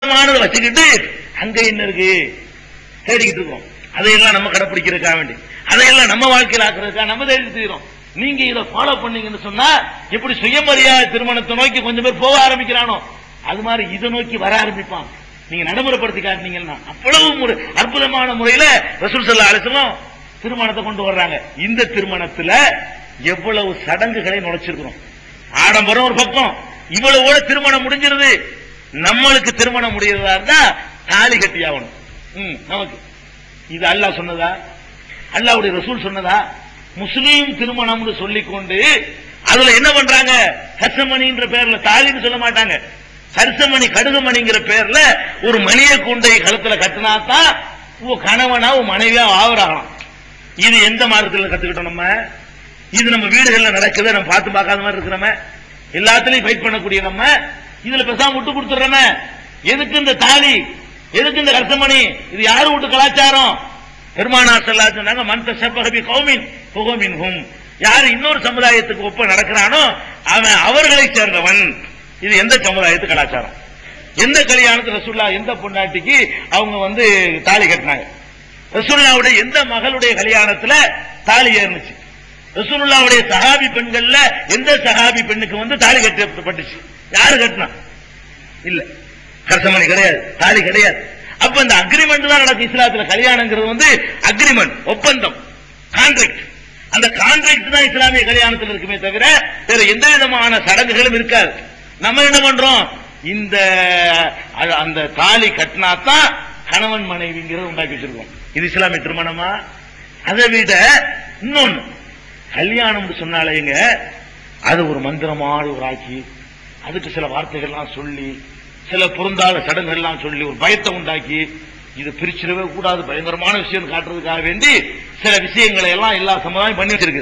சுத்தமானதை வச்சுக்கிட்டு அங்க என்ன இருக்கு தேடிக்கிட்டு இருக்கோம் அதையெல்லாம் நம்ம கடைப்பிடிக்கிறதுக்காக வேண்டி அதையெல்லாம் நம்ம வாழ்க்கையில் ஆக்குறதுக்காக நம்ம தேடிட்டு இருக்கிறோம் நீங்க இதை ஃபாலோ பண்ணீங்கன்னு சொன்னா எப்படி சுயமரியாதை திருமணத்தை நோக்கி கொஞ்சம் பேர் போக ஆரம்பிக்கிறானோ அது மாதிரி இதை நோக்கி வர ஆரம்பிப்பான் நீங்க நடைமுறைப்படுத்தி காட்டினீங்கன்னா அவ்வளவு முறை அற்புதமான முறையில ரசூல் சல்லா அலிஸ்லாம் திருமணத்தை கொண்டு வர்றாங்க இந்த திருமணத்துல எவ்வளவு சடங்குகளை நுழைச்சிருக்கிறோம் ஆடம்பரம் ஒரு பக்கம் இவ்வளவோட திருமணம் முடிஞ்சிருது நம்மளுக்கு திருமணம் முடியறதா இருந்தா தாலி கட்டி ஆகணும் ம், நமக்கு இது அல்லாஹ் சொன்னதா அல்லாஹ்வுடைய ரசூல் சொன்னதா முஸ்லீம் திருமணம்னு சொல்லிக்கொண்டு அதுல என்ன பண்றாங்க கசமணின்ற பேர்ல தாலின்னு சொல்ல மாட்டாங்க கரிசமணி கடுகுமணிங்கிற பேர்ல ஒரு மணிய குண்டை கழுத்துல கட்டினாதான் உன் கணவனா உன் மனைவியா ஆவராகலாம் இது எந்த மார்க்கத்தில் கத்துக்கிட்டோம் நம்ம இது நம்ம வீடுகள்ல நடக்குது நம்ம பார்த்து பார்க்காத மாதிரி இருக்கிறோமே எல்லாத்துலயும் ஃபைட் பண்ணக்கூடிய நம்ம இதுல பேசாம விட்டு கொடுத்துறோமே எதுக்கு இந்த தாலி எதுக்கு இந்த கருத்தமணி இது யாரு வீட்டு கலாச்சாரம் பெருமானா செல்லா சொன்னாங்க மந்த செப்பகபி கௌமின் புகமின் ஹும் யாரு இன்னொரு சமுதாயத்துக்கு ஒப்ப நடக்கிறானோ அவன் அவர்களை சேர்ந்தவன் இது எந்த சமுதாயத்து கலாச்சாரம் எந்த கல்யாணத்து ரசூல்லா எந்த பொண்டாட்டிக்கு அவங்க வந்து தாலி கட்டினாங்க ரசூலுல்லாவுடைய எந்த மகளுடைய கல்யாணத்துல தாலி ஏறுனுச்சு ரசூலுல்லாவுடைய சஹாபி பெண்கள்ல எந்த சஹாபி பெண்ணுக்கு வந்து தாலி கட்டப்பட்டுச்சு யாரு கட்டினா இல்ல கரசமணி கிடையாது தாலி கிடையாது அப்ப இந்த அக்ரிமெண்ட் தான் நடக்கும் இஸ்லாத்துல கல்யாணங்கிறது வந்து அக்ரிமெண்ட் ஒப்பந்தம் கான்ட்ராக்ட் அந்த கான்ட்ராக்ட் தான் இஸ்லாமிய கல்யாணத்தில் இருக்குமே தவிர வேற எந்த விதமான சடங்குகளும் இருக்காது நம்ம என்ன பண்றோம் இந்த அ- அந்த தாலி கட்டினா தான் கணவன் மனைவிங்கிறத உண்டாக்கி வச்சிருக்கோம் இது இஸ்லாமிய திருமணமா அதை விட இன்னொன்னு கல்யாணம்னு சொன்னாலேங்க அது ஒரு மந்திரமான ஒரு ஆக்கி அதுக்கு சில வார்த்தைகள்லாம் சொல்லி சில பொருந்தாத சடங்குகள்லாம் சொல்லி ஒரு பயத்தை உண்டாக்கி இது பிரிச்சிடவே கூடாது பயங்கரமான விஷயம் காட்டுறதுக்காக வேண்டி சில விஷயங்களை எல்லாம் எல்லா சமுதாயம் பண்ணி வச்சிருக்கு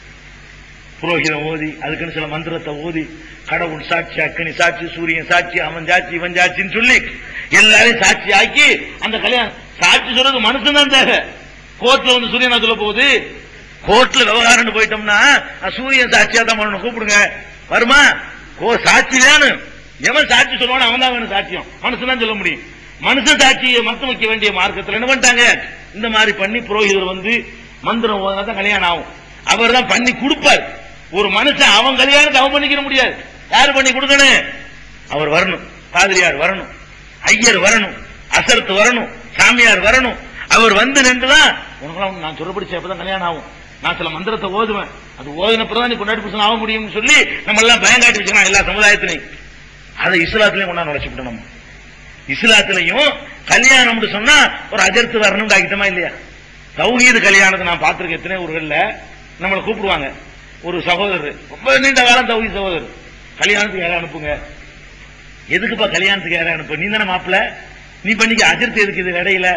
புரோகிதம் ஓதி அதுக்குன்னு சில மந்திரத்தை ஓதி கடவுள் சாட்சி அக்கனி சாட்சி சூரியன் சாட்சி அவன் சாட்சி இவன் சாட்சின்னு சொல்லி எல்லாரையும் சாட்சி ஆக்கி அந்த கல்யாணம் சாட்சி சொல்றது மனுஷன் தான் தேவை கோர்ட்ல வந்து சூரியனா சொல்ல போகுது கோர்ட்ல விவகாரம்னு போயிட்டோம்னா அஹ், சூரியன் சாட்சியா தான் பண்ணணும் கூப்பிடுங்க வருமா கோ சாட்சி வேணும் எவன் சாட்சி சொல்லுவானோ அவன் தான் வேணும் சாட்சியம் மனுஷன் தான் சொல்ல முடியும் மனுஷன் சாட்சியை மத்தம் வைக்க வேண்டிய மார்க்கத்தில் என்ன பண்ணிட்டாங்க இந்த மாதிரி பண்ணி புரோகிதர் வந்து மந்திரம் ஓதுனா தான் கல்யாணம் ஆகும் அவர் தான் பண்ணி கொடுப்பார் ஒரு மனுஷன் அவன் கல்யாணத்தை அவன் பண்ணிக்கிற முடியாது யாரு பண்ணி கொடுக்கணும் அவர் வரணும் பாதிரியார் வரணும் ஐயர் வரணும் அசரத்து வரணும் சாமியார் வரணும் அவர் வந்து நின்றுதான் உனக்கெல்லாம் நான் சொல்லப்படி சேப்பதான் கல்யாணம் ஆகும் நான் சில மந்திரத்தை ஓதுவேன் அது ஓதினப்பதான் நீ கொண்டாடி புருஷன் ஆக முடியும்னு சொல்லி நம்ம எல்லாம் பயம் காட்டி வச்சுக்கலாம் எல்லா சமுதாயத்திலையும் அதை இஸ்லாத்திலையும் கொண்டாந்து நுழைச்சுட்டோம் நம்ம இஸ்லாத்திலையும் கல்யாணம்னு சொன்னா ஒரு அஜர்த்து வரணும் ஆகிட்டோமா இல்லையா தௌஹீது கல்யாணத்தை நான் பார்த்திருக்கேன் எத்தனை ஊர்கள்ல நம்மளை கூப்பிடுவாங்க ஒரு சகோதரர் ரொம்ப நீண்ட காலம் தௌஹீத் சகோதரர் கல்யாணத்துக்கு யாரை அனுப்புங்க எதுக்குப்பா கல்யாணத்துக்கு யாரை அனுப்பு நீ தானே மாப்பிள்ள நீ பண்ணிக்க அஜர்த்து எதுக்கு இது இடையில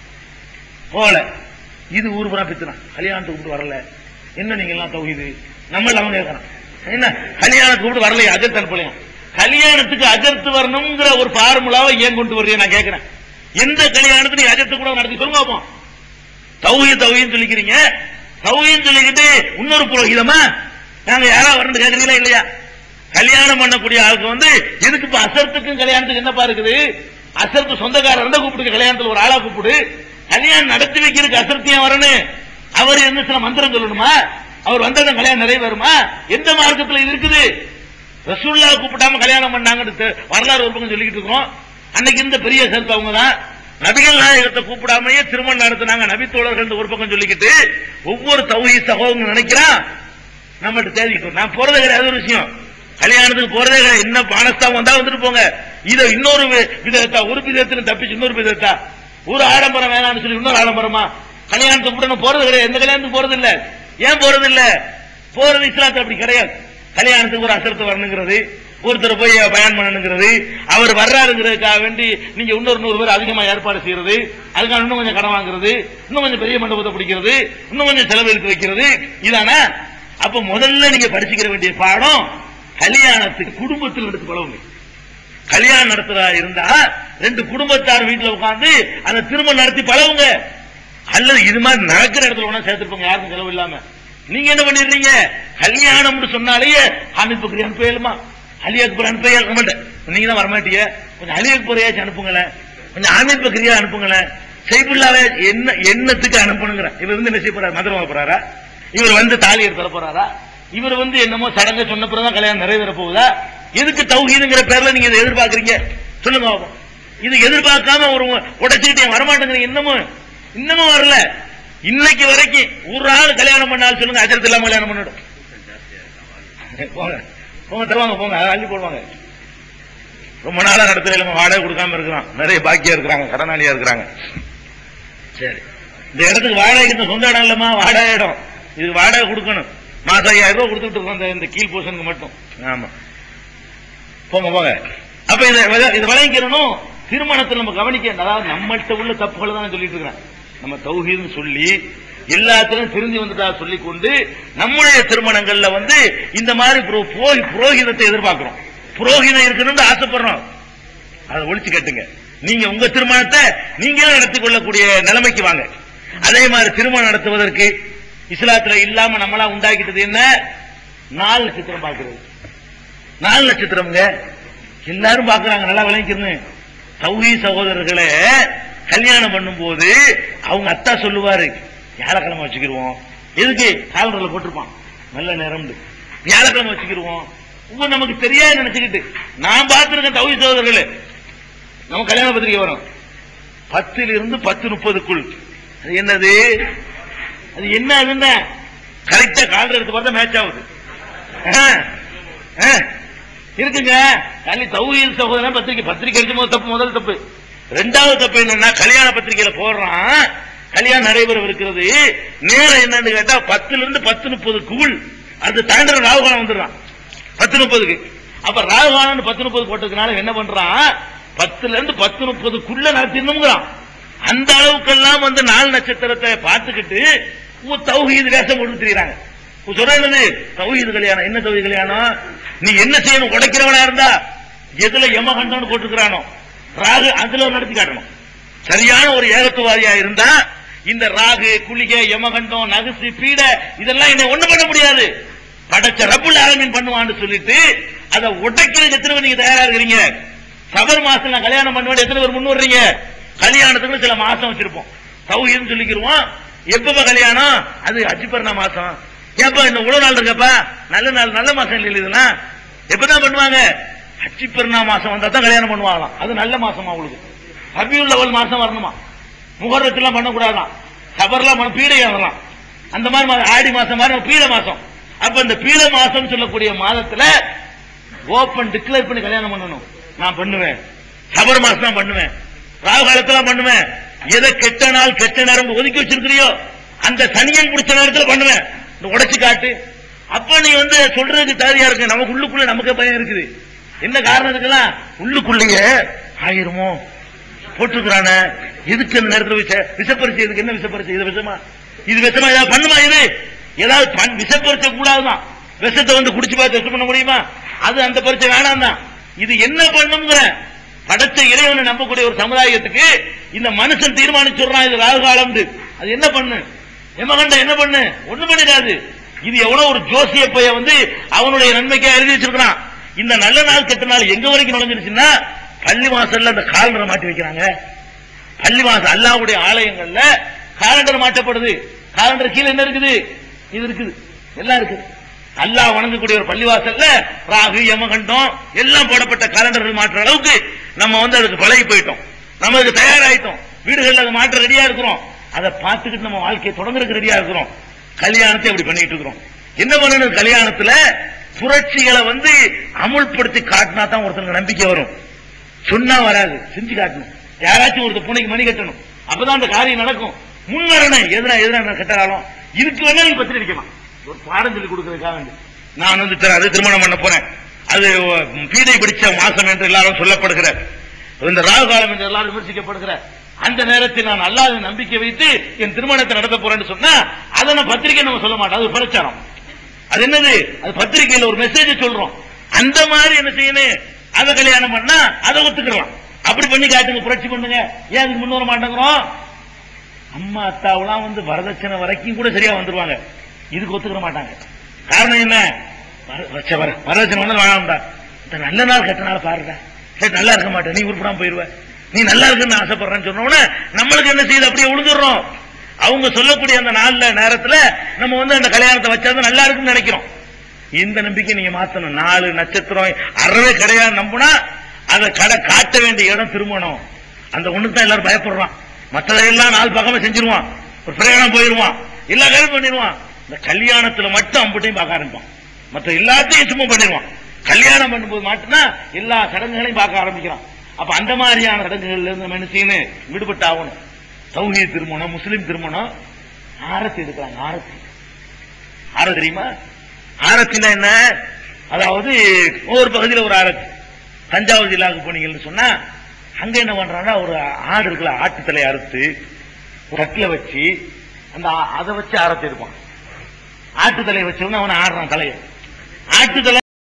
போல இது ஊர் புறா பித்துனா கல்யாணத்துக்கு கூப்பிட்டு வரல என்ன நீங்க எல்லாம் தௌஹீது நம்ம அவன் கேட்கறான் என்ன கல்யாணத்துக்கு கூப்பிட்டு வரலையா அஜர்த்து அனுப்பலையா கல்யாணத்துக்கு அஜர்த்து வரணுங்கிற ஒரு ஃபார்முலாவை ஏன் கொண்டு வர்றீங்க நான் கேட்கிறேன் எந்த கல்யாணத்துக்கு நீ அஜர்த்து கூட நடத்தி சொல்லுங்க பாப்போம் தௌஹி தௌஹின்னு சொல்லிக்கிறீங்க தௌஹின்னு சொல்லிக்கிட்டு இன்னொரு புரோகிதமா நாங்க யாரா வரணும் கேட்கறீங்களா இல்லையா கல்யாணம் பண்ணக்கூடிய ஆளுக்கு வந்து எதுக்கு இப்ப அசரத்துக்கும் கல்யாணத்துக்கு என்னப்பா இருக்குது அசரத்து சொந்தக்காரர் இருந்தா கூப்பிடுங்க கல்யாணத்துல ஒரு ஆளா கூப்பிடு கல்யாணம் நடத்தி வைக்கிறதுக்கு அசரத்தியம் வரணும் அவர் என்ன சில மந்திரம் சொல்லணுமா அவர் வந்தா கல்யாணம் நிறைவேறுமா எந்த மார்க்கத்துல இது இருக்குது ரசூல்லா கூப்பிடாம கல்யாணம் பண்ணாங்கன்னு தெ- வரலாறு ஒரு பக்கம் சொல்லிக்கிட்டு இருக்கோம் அன்னைக்கு இருந்த பெரிய சேர்த்து அவங்க தான் நபிகள் நாயகத்தை கூப்பிடாமயே திருமணம் நடத்தினாங்க நபி தோழர்கள் ஒரு பக்கம் சொல்லிக்கிட்டு ஒவ்வொரு தௌஹி சகோதரன் நினைக்கிறான் நம்மகிட்ட தேடிக்கிட்டோம் நான் போறதே கிடையாது ஒரு விஷயம் கல்யாணத்துக்கு போறதே கிடையாது என்ன பானஸ்தா வந்தா வந்துட்டு போங்க இதை இன்னொரு வி- விதத்தா ஒரு விதத்துல தப்பிச்சு இன்னொரு விதத்தா ஒரு ஆடம்பரம் வேணாம்னு சொல்லி இன்னொரு ஆடம்பரமா கல்யாணத்துக்கு கூட நான் போறது கிடையாது எந்த கல்யாணத்துக்கு போறது இல்ல ஏன் போறது இல்ல போறது இஸ்லாத்துல அப்படி கிடையாது கல்யாணத்துக்கு ஒரு அசரத்து வரணுங்கிறது ஒருத்தர் போய் பயன் பண்ணணுங்கிறது அவர் வர்றாருங்கிறதுக்காக வேண்டி நீங்க இன்னொரு நூறு பேர் அதிகமா ஏற்பாடு செய்யறது அதுக்காக இன்னும் கொஞ்சம் கடன் வாங்குறது இன்னும் கொஞ்சம் பெரிய மண்டபத்தை பிடிக்கிறது இன்னும் கொஞ்சம் செலவு எடுத்து வைக்கிறது இதானே அப்ப முதல்ல நீங்க படிச்சுக்கிற வேண்டிய பாடம் கல்யாணத்துக்கு குடும்பத்தில் எடுத்து பழகுங்க கல்யாணம் நடத்துறா இருந்தா ரெண்டு குடும்பத்தார் வீட்டுல உட்கார்ந்து அந்த திருமணம் நடத்தி பழகுங்க அல்லது இது மாதிரி நடக்கிற இடத்துல ஒண்ணா சேர்த்துருப்பாங்க யாருக்கும் செலவு இல்லாம நீங்க என்ன பண்ணிடுறீங்க கல்யாணம்னு சொன்னாலேயே ஹாமித் பக்ரி அனுப்ப இயலுமா அலி அக்பர் அனுப்ப இயலுமா நீங்க தான் வரமாட்டீங்க கொஞ்சம் அலி அக்பரையாச்சும் அனுப்புங்களேன் கொஞ்சம் ஆமீர் பக்ரியா அனுப்புங்களேன் சைபுல்லாவே என்ன எண்ணத்துக்கு அனுப்பணுங்கிற இவர் வந்து என்ன செய்ய போறாரு மதுரை வாங்க போறாரா இவர் வந்து தாலி எடுத்து போறாரா இவர் வந்து என்னமோ சடங்கு சொன்ன பிறகுதான் கல்யாணம் நிறைவேற போகுதா எதுக்கு தௌஹீதுங்கிற பேர்ல நீங்க இதை எதிர்பார்க்கறீங்க சொல்லுங்க பாப்போம். இது எதிர்பார்க்காம ஒரு உடைச்சுக்கிட்டு ஏன் வரமாட்டேங்கிறீங்க இன்னமும் இன்னமும் வரல இன்னைக்கு வரைக்கும் ஒரு ஆள் கல்யாணம் பண்ணாலும் சொல்லுங்க அஜரத்து இல்லாம கல்யாணம் பண்ணிடும் போங்க போங்க தருவாங்க போங்க அதை அள்ளி போடுவாங்க ரொம்ப நாளா நடத்துற வாடகை கொடுக்காம இருக்கிறான் நிறைய பாக்கியா இருக்கிறாங்க கடனாளியா இருக்கிறாங்க சரி இந்த இடத்துக்கு வாடகைக்கு இந்த சொந்த இடம் இல்லமா வாடகை இடம் இது வாடகை கொடுக்கணும் மாசம் ஐயாயிரம் ரூபாய் கொடுத்துட்டு இருக்கோம் இந்த- இந்த கீழ் போர்ஷனுக்கு மட்டும் ஆமா போங்க போங்க அப்ப இதை விள- இதை விளங்கிக்கிறனும் திருமணத்தில் நம்ம கவனிக்க அதாவது நம்மள்ட்ட உள்ள தப்புகளை தான் சொல்லிட்டு இருக்கிறேன் நம்ம தௌஹீதுன்னு சொல்லி எல்லாத்திலும் திருந்தி வந்துட்டா சொல்லிக் கொண்டு நம்முடைய திருமணங்கள்ல வந்து இந்த மாதிரி புரோ- புரோகி- புரோகிதத்தை எதிர்பார்க்கிறோம் புரோகிதம் இருக்கணும்னு ஆசைப்படுறோம் அதை ஒழிச்சு கட்டுங்க நீங்க உங்க திருமணத்தை நீங்களே நடத்திக் கொள்ளக்கூடிய நிலைமைக்கு வாங்க அதே மாதிரி திருமணம் நடத்துவதற்கு இஸ்லாத்துல இல்லாம நம்மளா உண்டாக்கிட்டது என்ன நாலு நட்சத்திரம் பார்க்கிறது நாலு நட்சத்திரம்ங்க எல்லாரும் பாக்குறாங்க நல்லா விளங்கிக்கிறேன்னு சௌஹி சகோதரர்களை கல்யாணம் பண்ணும்போது அவங்க அத்தா சொல்லுவாரு வியாழக்கிழமை வச்சுக்கிருவோம் எதுக்கு காலண்டர்ல போட்டிருப்பான் நல்ல நேரம் வியாழக்கிழமை வச்சுக்கிருவோம் உங்க நமக்கு தெரியாது நினைச்சுக்கிட்டு நான் பார்த்திருக்கேன் தௌஹி சகோதரர்களே நம்ம கல்யாண பத்திரிக்கை வரும் பத்துல இருந்து பத்து முப்பதுக்குள் அது என்னது அது என்ன அதுன்னா கரெக்டா காலர் எடுத்து பார்த்தா மேட்ச் ஆகுது ஆ, ஆ, இருக்குங்க தள்ளி தௌஹீல் சகோதரன் பத்திரிக்கை பத்திரிக்கை அடிக்கும் போது தப்பு முதல் தப்பு ரெண்டாவது தப்பு என்னன்னா கல்யாண பத்திரிக்கையில போடுறான் கல்யாணம் நடைபெறவிருக்கிறது நேரம் என்னன்னு கேட்டா பத்துல இருந்து பத்து முப்பதுக்குள் அது தாண்டற ராகுகாலம் வந்துடுறான் பத்து முப்பதுக்கு அப்ப ராகுகாலம் பத்து முப்பது போட்டதுனால என்ன பண்றான் பத்துல இருந்து பத்து முப்பதுக்குள்ள நடத்திடணுங்கிறான் அந்த அளவுக்கெல்லாம் வந்து நாலு நட்சத்திரத்தை பார்த்துக்கிட்டு உ- தௌஹீது வேஷம் போட்டு திரியுறாங்க உ- சொல்றது தௌஹீது கல்யாணம் என்ன தௌஹீது கல்யாணம் நீ என்ன செய்யணும் உடைக்கிறவனா இருந்தா எதுல யமகண்டம்னு போட்டுக்கிறானோ ராகு அதுல நடத்தி காட்டணும் சரியான ஒரு ஏகத்துவாதியா இருந்தா இந்த ராகு குளிகை யமகண்டம் நகுசு பீட இதெல்லாம் என்னை ஒண்ணு பண்ண முடியாது படைச்ச ரப்புல் ஆலமீன் பண்ணுவான்னு சொல்லிட்டு அதை உடைக்கிறதுக்கு எத்தனை பேர் நீங்க தயாரா இருக்கிறீங்க சபர் மாசம் நான் கல்யாணம் பண்ணுவேன் எத்தனை பேர் முன் வர்றீங்க கல்யாணத்துக்கு சில மாசம் வச்சிருப்போம் தௌஹீதுன்னு சொல்லிக்கிருவோம் எப்பப்ப கல்யாணம் அது அஜிபர்ணா மாசம் ஏப்பா இந்த உழவு நாள் இருக்கப்பா நல்ல நாள் நல்ல மாசம் இல்லை இதெல்லாம் எப்பதான் பண்ணுவாங்க அச்சி பெருநா மாசம் வந்தா தான் கல்யாணம் பண்ணுவாங்களாம் அது நல்ல மாசமா அவங்களுக்கு ரபியுல் லவல் மாசம் வரணுமா முகரத்துலாம் பண்ணக்கூடாதான் சபர்லாம் பண்ண பீடை ஆகலாம் அந்த மாதிரி மா- ஆடி மாசம் மாதிரி பீட மாசம் அப்ப இந்த பீட மாசம் சொல்லக்கூடிய மாதத்துல ஓபன் டிக்ளேர் பண்ணி கல்யாணம் பண்ணணும் நான் பண்ணுவேன் சபர் மாசம் தான் பண்ணுவேன் ராகு காலத்துல பண்ணுவேன் எதை கெட்ட நாள் கெட்ட நேரம் ஒதுக்கி வச்சிருக்கிறியோ அந்த சனியன் பிடிச்ச நேரத்துல பண்ணுவேன் இந்த உடைச்சு காட்டு அப்ப நீ வந்து சொல்றதுக்கு தயாரியா இருக்கு நமக்கு உள்ளுக்குள்ள நமக்கு பயம் இருக்குது என்ன காரணம் இருக்குல்லாம் உள்ளுக்குள்ளேயே ஆயிருமோ போட்டுக்கிறானே எதுக்கு அந்த நேரத்தில் விஷ விஷப்பரிசை இதுக்கு என்ன விஷப்பரிசை இது விஷமா இது விஷமா ஏதாவது பண்ணுமா இது ஏதாவது பண் விஷப்பரிசை கூடாதுதான் விஷத்தை வந்து குடிச்சு பார்த்து டெஸ்ட் பண்ண முடியுமா அது அந்த பரிசை வேணாம் தான் இது என்ன பண்ணுங்கிற படைச்ச இறைவனை நம்பக்கூடிய ஒரு சமுதாயத்துக்கு இந்த மனுஷன் தீர்மானிச்சு சொல்றான் இது ராகு காலம் அது என்ன பண்ணு எமகண்ட என்ன பண்ணு ஒண்ணு பண்ணிடாது இது எவ்வளவு ஒரு ஜோசிய பைய வந்து அவனுடைய நன்மைக்கா எழுதி வச்சிருக்கான் இந்த நல்ல நாள் கெட்ட நாள் எங்க வரைக்கும் நுழைஞ்சிருச்சுன்னா பள்ளி வாசல்ல அந்த காலண்டரை மாட்டி வைக்கிறாங்க பள்ளி வாசல் அல்லாவுடைய ஆலயங்கள்ல காலண்டர் மாட்டப்படுது காலண்டர் கீழே என்ன இருக்குது இது இருக்குது எல்லாம் இருக்குது அல்லாஹ் வணங்கக்கூடிய ஒரு பள்ளிவாசல்ல ராகு யமகண்டம் எல்லாம் போடப்பட்ட காலண்டர்கள் மாற்ற அளவுக்கு நம்ம வந்து அதுக்கு பழகி போயிட்டோம் நம்ம அதுக்கு தயாராயிட்டோம் வீடுகள்ல அதை மாற்ற ரெடியா இருக்கிறோம் அதை பார்த்துக்கிட்டு நம்ம வாழ்க்கையை தொடங்குறதுக்கு ரெடியா இருக்கிறோம் கல்யாணத்தை அப்படி பண்ணிட்டு இருக்கிறோம் என்ன பண்ணணும் கல்யாணத்துல புரட்சிகளை வந்து அமுல்படுத்தி காட்டினா தான் ஒருத்தனுக்கு நம்பிக்கை வரும் சொன்னா வராது செஞ்சு காட்டணும் யாராச்சும் ஒருத்தர் பூனைக்கு மணி கட்டணும் அப்பதான் அந்த காரியம் நடக்கும் முன்வரணை எதிரா எதிரா கட்டாலும் இதுக்கு வேணா நீ பத்திரிக்கை வைக்கலாம் ஒரு பாடம் சொல்லி கொடுக்கறதுக்காக வேண்டி நான் வந்து திரு- அது திருமணம் பண்ண போறேன் அது உம், பீடை பிடிச்ச மாசம் என்று எல்லாரும் சொல்லப்படுகிற இந்த ராகு காலம் என்று எல்லாரும் விமர்சிக்கப்படுகிற அந்த நேரத்தில் நான் அல்லாத நம்பிக்கை வைத்து என் திருமணத்தை நடத்த போறேன்னு சொன்னா அதை நான் பத்திரிக்கை நம்ம சொல்ல மாட்டோம் அது பிரச்சாரம் அது என்னது அது பத்திரிக்கையில ஒரு மெசேஜ் சொல்றோம் அந்த மாதிரி என்ன செய்யணும் அதை கல்யாணம் பண்ணா அதை ஒத்துக்கலாம் அப்படி பண்ணி காட்டுங்க புரட்சி பண்ணுங்க ஏன் அதுக்கு முன் வர மாட்டேங்கிறோம் அம்மா அத்தாவெல்லாம் வந்து வரதட்சணை வரைக்கும் கூட சரியா வந்துருவாங்க இதுக்கு ஒத்துக்கிற மாட்டாங்க காரணம் என்ன வர- வச்ச வர- வரதட்சணை வந்து வேணாம்டா இந்த நல்ல நாள் கெட்ட நாள் பாருடா சரி நல்லா இருக்க மாட்டேன் நீ உருப்படாம போயிருவ நீ நல்லா இருக்குன்னு ஆசைப்படுறேன்னு சொன்ன உடனே நம்மளுக்கு என்ன செய்யுது அப்படியே விழுந்துடுறோம் அவங்க சொல்லக்கூடிய அந்த நாள்ல நேரத்துல நம்ம வந்து அந்த கல்யாணத்தை வச்சா நல்லா இருக்குன்னு நினைக்கிறோம் இந்த நம்பிக்கை நீங்க மாத்தணும் நாலு நட்சத்திரம் அறவே கிடையாது நம்புனா அதை கடை காட்ட வேண்டிய இடம் திருமணம் அந்த ஒண்ணுக்கு தான் எல்லாரும் பயப்படுறான் மற்றதையெல்லாம் நாலு பக்கமே செஞ்சிருவான் ஒரு பிரயாணம் போயிருவான் எல்லா காரியம் பண்ணிடுவான் இந்த கல்யாணத்துல மட்டும் அம்பட்டையும் பார்க்க ஆரம்பிப்பான் மற்ற எல்லாத்தையும் சும்மா பண்ணிடுவான் கல்யாணம் பண்ணும்போது மட்டும்னா எல்லா சடங்குகளையும் பார்க்க ஆரம்பிக்கிறான் அப்ப அந்த மாதிரியான சடங்குகள்ல இருந்து நம்ம என்ன செய்யணும் விடுபட்டு ஆகணும் சௌஹி திருமணம் முஸ்லிம் திருமணம் ஆரத்தி எடுக்கிறாங்க ஆரத்தி ஆரத்தி தெரியுமா ஆரத்தினா என்ன அதாவது ஒவ்வொரு பகுதியில் ஒரு ஆரத்தி தஞ்சாவூர் ஜில்லாவுக்கு போனீங்கன்னு சொன்னா அங்க என்ன பண்றாங்கன்னா ஒரு ஆடு இருக்குல்ல ஆட்டு தலையை அறுத்து ஒரு கட்டில வச்சு அந்த ஆ- அதை வச்சு ஆரத்தி எடுப்பான் ஆட்டு தலையை வச்சவன அவன் ஆடுறான் தலையை ஆட்டு தலை